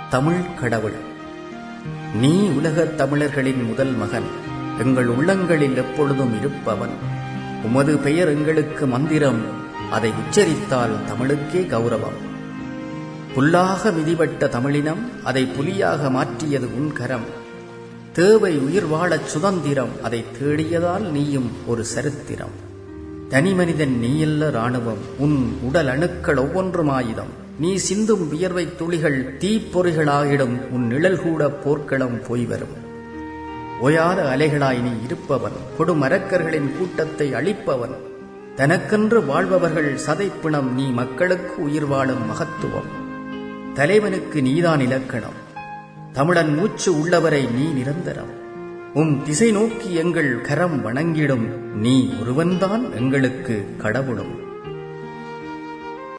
தமிழ் கடவுள் நீ உலகத் தமிழர்களின் முதல் மகன் எங்கள் உள்ளங்களில் எப்பொழுதும் இருப்பவன் உமது பெயர் எங்களுக்கு மந்திரம் அதை உச்சரித்தால் தமிழுக்கே கௌரவம் புல்லாக மிதிபட்ட தமிழினம் அதை புலியாக மாற்றியது உன் கரம் தேவை உயிர் வாழச் சுதந்திரம் அதை தேடியதால் நீயும் ஒரு சரித்திரம் தனி மனிதன் நீயல்ல ராணுவம் உன் உடல் அணுக்கள் ஒவ்வொன்றும் ஆயுதம் நீ சிந்தும் வியர்வை துளிகள் தீப்பொறிகளாகிடும் உன் நிழல் கூட போர்க்களம் போய் வரும் ஓயாத அலைகளாய் நீ இருப்பவன் கொடுமரக்கர்களின் கூட்டத்தை அழிப்பவன் தனக்கென்று வாழ்பவர்கள் சதைப்பிணம் நீ மக்களுக்கு உயிர் வாழும் மகத்துவம் தலைவனுக்கு நீதான் இலக்கணம் தமிழன் மூச்சு உள்ளவரை நீ நிரந்தரம் உம் திசை நோக்கி எங்கள் கரம் வணங்கிடும் நீ ஒருவன்தான் எங்களுக்கு கடவுளும்